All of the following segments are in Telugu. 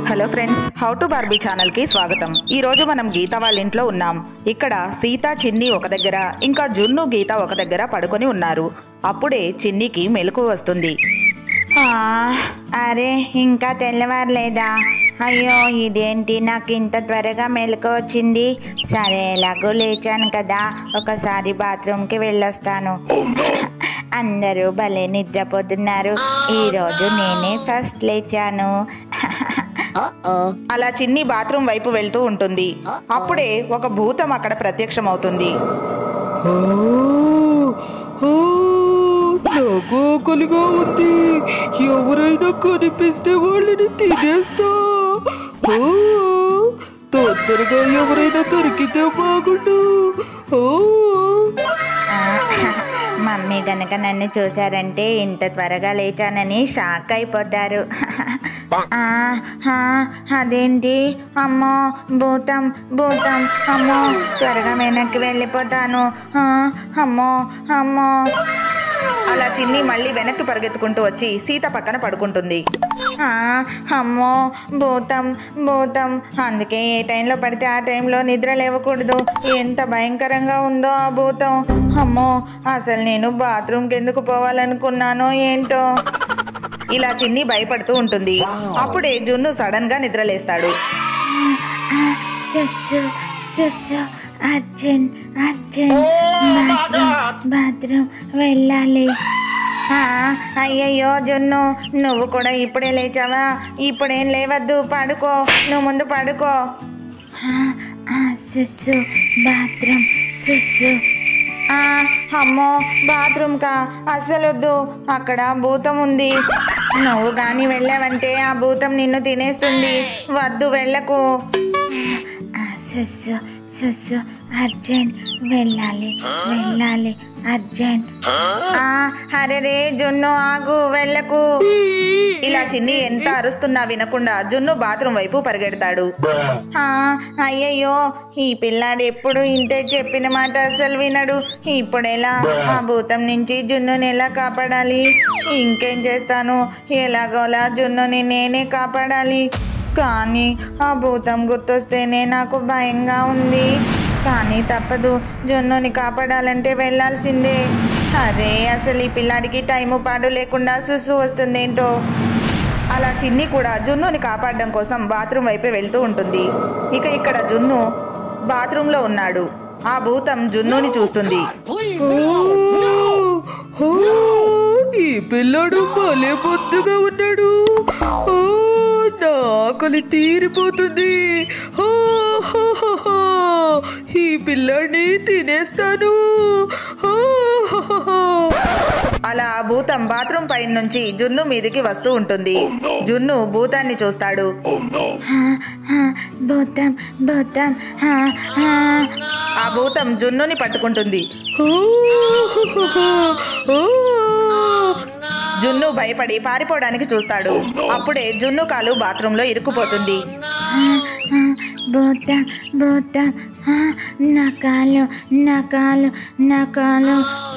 Hello friends how to Barbie channel కి స్వాగతం ఈ రోజు మనం గీత వాళ్ళ ఇంట్లో ఉన్నాం ఇక్కడ సీత చిన్ని ఒక దగ్గర ఇంకా జున్ను గీత ఒక దగ్గర పడుకొని ఉన్నారు అప్పుడే చిన్నికి మెలకు వస్తుంది ఆ, అరే ఇంకా తెల్లవారలేదా అయ్యో ఇదేంటి నాకు ఇంత త్వరగా మెలకు వచ్చింది సరే ఎలాగో లేచాను కదా ఒకసారి బాత్రూమ్కి వెళ్ళొస్తాను అందరూ భలే నిద్రపోతున్నారు ఈరోజు నేనే ఫస్ట్ లేచాను అలా చిన్ని బాత్రూమ్ వైపు వెళ్తూ ఉంటుంది అప్పుడే ఒక భూతం అక్కడ ప్రత్యక్షమవుతుంది ఆ, ఆ, నాకు ఆకలిగా ఉంది ఎవరైనా కనిపిస్తే వాళ్ళని తినేస్తా ఆ, తొందరగా ఎవరైనా దొరికితే బాగుండు ఆ. ఆ, మమ్మీ గనక నన్ను చూశారంటే ఇంత త్వరగా లేచానని షాక్ అయిపోతారు ఆ, ఆ, అదేంటి అమ్మో భూతం భూతం అమ్మో త్వరగా వెనక్కి వెళ్ళిపోతాను ఆ, అమ్మో అమ్మో అలా చిన్ని మళ్ళీ వెనక్కి పరిగెత్తుకుంటూ వచ్చి సీత పక్కన పడుకుంటుంది ఆ, అమ్మో భూతం భూతం అందుకే ఏ టైంలో పడితే ఆ టైంలో నిద్ర లేవకూడదు ఎంత భయంకరంగా ఉందో ఆ భూతం అమ్మో అసలు నేను బాత్రూమ్కి ఎందుకు పోవాలనుకున్నానో ఏంటో ఇలా చిన్ని భయపడుతూ ఉంటుంది అప్పుడే జున్ను సడన్ గా నిద్రలేస్తాడు సుస్సు సుస్సు అర్జున్ అర్జున్ బాత్రూమ్ బాత్రూమ్ వెళ్ళాలి ఆ, అయ్యయ్యో జున్ను నువ్వు కూడా ఇప్పుడే లేచావా ఇప్పుడేం లేవద్దు పడుకో నువ్వు ముందు పడుకో ఆ, ఆ, సుస్సు బాత్రూమ్ సుస్సు ఆ, అమ్మో బాత్రూమ్ కా అస్సలు వద్దు అక్కడ భూతం ఉంది నువ్వు కానీ వెళ్ళావంటే ఆ భూతం నిన్ను తినేస్తుంది వద్దు వెళ్ళకు ఆ, సుస్సు సుస్సు అర్జెంట్ వెళ్ళాలి వెళ్ళాలి అర్జెంట్ ఆ, అరెరే జున్ను ఆగు వెళ్ళకు ఇలా చిన్ని ఎంత అరుస్తున్నా వినకుండా జున్ను బాత్రూమ్ వైపు పరిగెడతాడు ఆ, అయ్యయ్యో ఈ పిల్లాడు ఎప్పుడు ఇంతే చెప్పిన మాట అసలు వినడు ఇప్పుడెలా ఆ భూతం నుంచి జున్నుని ఎలా కాపాడాలి ఇంకేం చేస్తాను ఎలాగోలా జున్నుని నేనే కాపాడాలి కానీ ఆ భూతం గుర్తొస్తేనే నాకు భయంగా ఉంది కానీ తప్పదు జున్నుని కాపాడాలంటే వెళ్ళాల్సిందే అరే అసలు ఈ పిల్లాడికి టైము పాడు లేకుండా సుసు వస్తుందేంటో అలా చిన్ని కూడా జున్నుని కాపాడడం కోసం బాత్రూమ్ వైపే వెళ్తూ ఉంటుంది ఇక ఇక్కడ జున్ను బాత్రూమ్ లో ఉన్నాడు ఆ భూతం జున్నుని చూస్తుంది ఆ, ఈ పిల్లాడు భలే బొద్దుగా ఉన్నాడు ఆ, నా ఆకలి తీరిపోతుంది ఆ, హా, హా, హా. ఈ పిల్లాడిని తినేస్తాను ఆ, హా, హా, హా. అలా ఆ భూతం బాత్రూమ్ పైన నుంచి జున్ను మీదికి వస్తూ ఉంటుంది జున్ను భూతాన్ని చూస్తాడు భూతం భూతం ఆ భూతం జున్నుని పట్టుకుంటుంది ఆ, హా, హా, హా. ఆ. జున్ను భయపడి పారిపోవడానికి చూస్తాడు అప్పుడే జున్ను కాలు బాత్రూమ్ లో ఇరుక్కుపోతుంది భూతం భూతం నా కాలు నా కాలు నా కాలు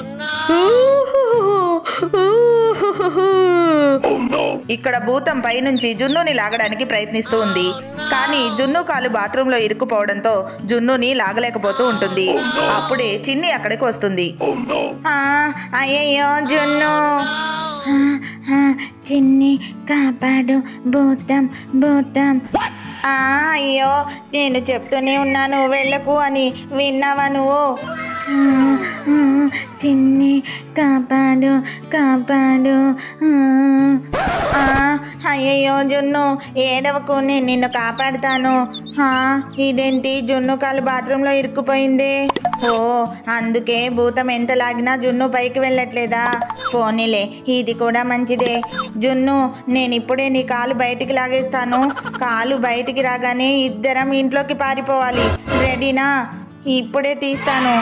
ఇక్కడ భూతం పైనుంచి జున్నుని లాగడానికి ప్రయత్నిస్తూ ఉంది కానీ జున్ను కాలు బాత్రూమ్ లో ఇరుక్కుపోవడంతో జున్నుని లాగలేకపోతూ ఉంటుంది అప్పుడే చిన్ని అక్కడికి వస్తుంది ఆ, అయ్యయ్యో జున్ను ఆ, ఆ, చిన్ని కాపాడు భూతం భూతం ఆ, అయ్యో నేను చెప్తూనే ఉన్నాను వెళ్ళకు అని విన్నావా నువ్వు ఆ, ఆ, చిన్ని కాపాడు కాపాడు ఆ, ఆ, అయ్యయ్యో జున్ను ఏడవకు నేను నిన్ను కాపాడుతాను ఆ, ఇదేంటి జున్ను కాలు బాత్రూంలో ఇరుక్కుపోయింది ఓ అందుకే భూతం ఎంత లాగినా జున్ను పైకి వెళ్ళట్లేదా పోనీలే ఇది కూడా మంచిదే జున్ను నేను ఇప్పుడే నీ కాలు బయటికి లాగేస్తాను కాలు బయటికి రాగానే ఇద్దరం ఇంట్లోకి పారిపోవాలి రెడీనా ఇప్పుడే తీస్తాను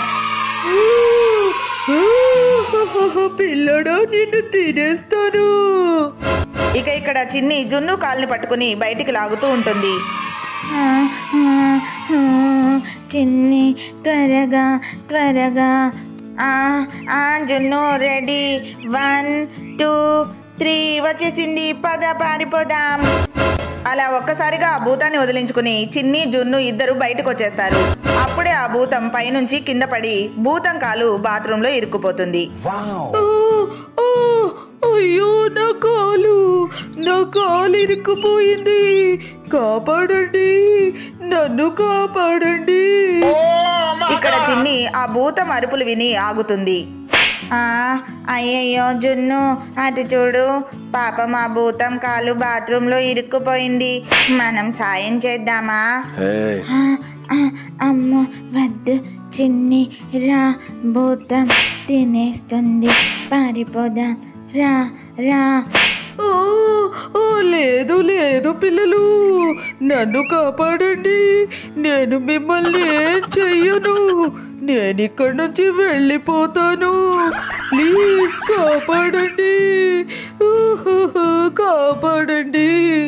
పిల్లడా నిన్ను తినేస్తాను ఇక ఇక్కడ చిన్ని జున్ను కాల్ని పట్టుకుని బయటికి లాగుతూ ఉంటుంది ఆ, ఆ, ఆ, చిన్ని త్వరగా త్వరగా ఆ, ఆ, జున్ను రెడీ వన్ టూ త్రీ వచ్చేసింది పద పారిపోదాం అలా ఒక్కసారిగా ఆ భూతాన్ని వదిలించుకుని చిన్ని జున్ను ఇద్దరు బయటకు వచ్చేస్తారు అప్పుడే ఆ భూతం పైనుంచి కింద పడి భూతం కాలు బాత్రూంలో ఇరుక్కుపోతుంది ఆ, ఆ, అయ్యో నా కాలు నా కాలు ఇరుక్కుపోయింది కాపాడండి నన్ను కాపాడండి ఇక్కడ చిన్ని ఆ భూతం అరుపులు విని ఆగుతుంది ఆ, అయ్యయ్యో జున్ను అటు చూడు పాపం ఆ భూతం కాలు బాత్రూంలో ఇరుక్కుపోయింది మనం సాయం చేద్దామా ఆ, ఆ, అమ్మో వద్దు చిన్ని రా భూతం తినేస్తుంది పారిపోదాం రా రా ఓ ఓ లేదు లేదు పిల్లలు నన్ను కాపాడండి నేను మిమ్మల్ని ఏం చెయ్యను నేను ఇక్కడి నుంచి వెళ్ళిపోతాను ప్లీజ్ కాపాడండి ఊహుహు, కాపాడండి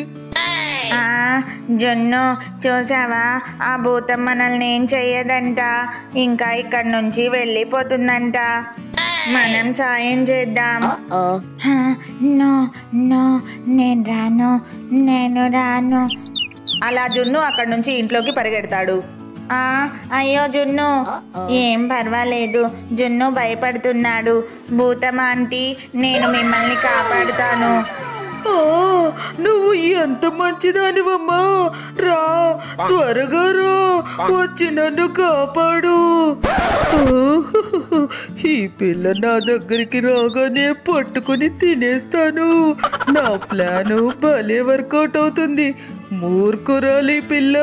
ఆ, జున్ను చూసావా ఆ భూతం మనల్ని ఏం చెయ్యదంట ఇంకా ఇక్కడి నుంచి వెళ్ళిపోతుందంట మనం సాయం చేద్దాం హా, నో నో నేను రాను నేను రాను అలా జున్ను అక్కడి నుంచి ఇంట్లోకి పరిగెడతాడు ఆ అయ్యో జున్ను ఏం పర్వాలేదు జున్ను భయపడుతున్నాడు భూతం ఆంటీ నేను మిమ్మల్ని కాపాడుతాను ఆ, నువ్వు ఎంత మంచిదానివమ్మా రా త్వరగా రా వచ్చి నన్ను కాపాడు ఊహుహు, ఈ పిల్ల నా దగ్గరికి రాగానే పట్టుకుని తినేస్తాను నా ప్లాను భలే వర్కౌట్ అవుతుంది మూర్ఖురాలి పిల్ల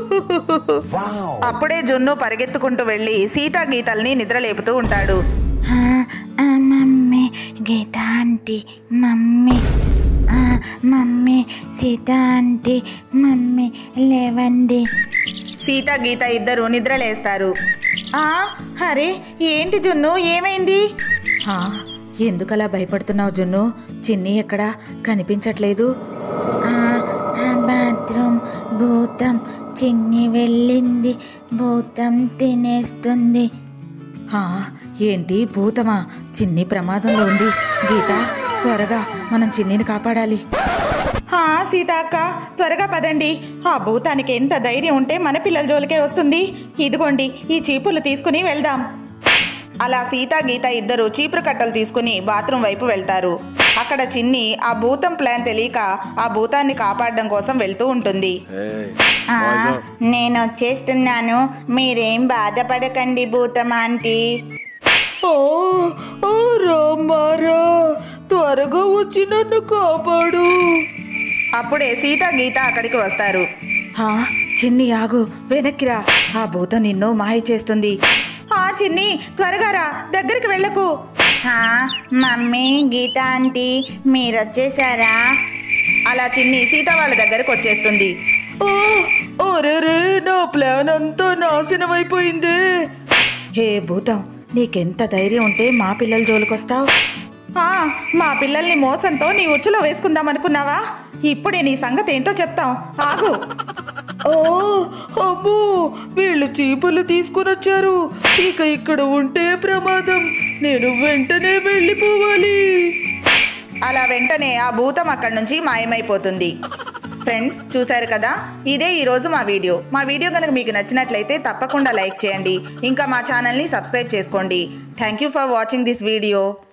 అప్పుడే జున్ను పరిగెత్తుకుంటూ వెళ్ళి సీతా గీతల్ని నిద్రలేపుతూ ఉంటాడు ఆ, ఆ, మమ్మీ గీత ఆంటీ మమ్మీ ఆ, మమ్మీ సీత ఆంటీ మమ్మీ లేవండి సీత గీత ఇద్దరు నిద్రలేస్తారు ఆ అరే ఏంటి జున్ను ఏమైంది ఆ, ఎందుకలా భయపడుతున్నావు జున్ను చిన్ని ఎక్కడా కనిపించట్లేదు ఆ, ఆ బాత్రూమ్ భూతం చిన్ని వెళ్ళింది భూతం తినేస్తుంది ఆ, ఏంటి భూతమా చిన్ని ప్రమాదంలో ఉంది గీత త్వరగా మనం చిన్నిని కాపాడాలి ఆ, సీత అక్క త్వరగా పదండి ఆ భూతానికి ఎంత ధైర్యం ఉంటే మన పిల్లల జోలికే వస్తుంది ఇదిగోండి ఈ చీపులు తీసుకుని వెళ్దాం అలా సీత గీత ఇద్దరు చీపురు కట్టలు తీసుకుని బాత్రూమ్ వైపు వెళ్తారు అక్కడ చిన్ని ఆ భూతం ప్లాన్ తెలియక ఆ భూతాన్ని కాపాడడం కోసం వెళ్తూ ఉంటుంది ఆ, నేను వచ్చేస్తున్నాను మీరేం బాధపడకండి భూతం ఆంటీ ఓ ఓ రామారా త్వరగా వచ్చి నన్ను కాపాడు అప్పుడే సీత గీత అక్కడికి వస్తారు హా చిన్ని ఆగు వెనక్కిరా ఆ భూతం నిన్ను మాయ చేస్తుంది ఆ చిన్ని త్వరగా రా దగ్గరికి వెళ్ళకు హా, మమ్మీ గీత ఆంటీ మీరొచ్చేసారా అలా చిన్ని సీత వాళ్ళ దగ్గరకు వచ్చేస్తుంది ఓ అరెరే నా ప్లాన్ అంతా నాశనం అయిపోయిందే హే భూతం నీకెంత ధైర్యం ఉంటే మా పిల్లల జోలికొస్తావు మా పిల్లల్ని మోసంతో నీ ఉచ్చులో వేసుకుందాం అనుకున్నావా ఇప్పుడే నీ సంగతి ఏంటో చెప్తాం ఆగు ఓ అబ్బో వీళ్ళు చీపులు తీసుకుని వచ్చారు ఇక ఇక్కడ ఉంటే ప్రమాదం నేను వెంటనే వెళ్ళిపోవాలి అలా వెంటనే ఆ భూతం అక్కడి నుంచి మాయమైపోతుంది ఫ్రెండ్స్ చూశారు కదా ఇదే ఈరోజు మా వీడియో మా వీడియో కనుక మీకు నచ్చినట్లయితే తప్పకుండా లైక్ చేయండి ఇంకా మా ఛానల్ని సబ్స్క్రైబ్ చేసుకోండి thank you for watching this video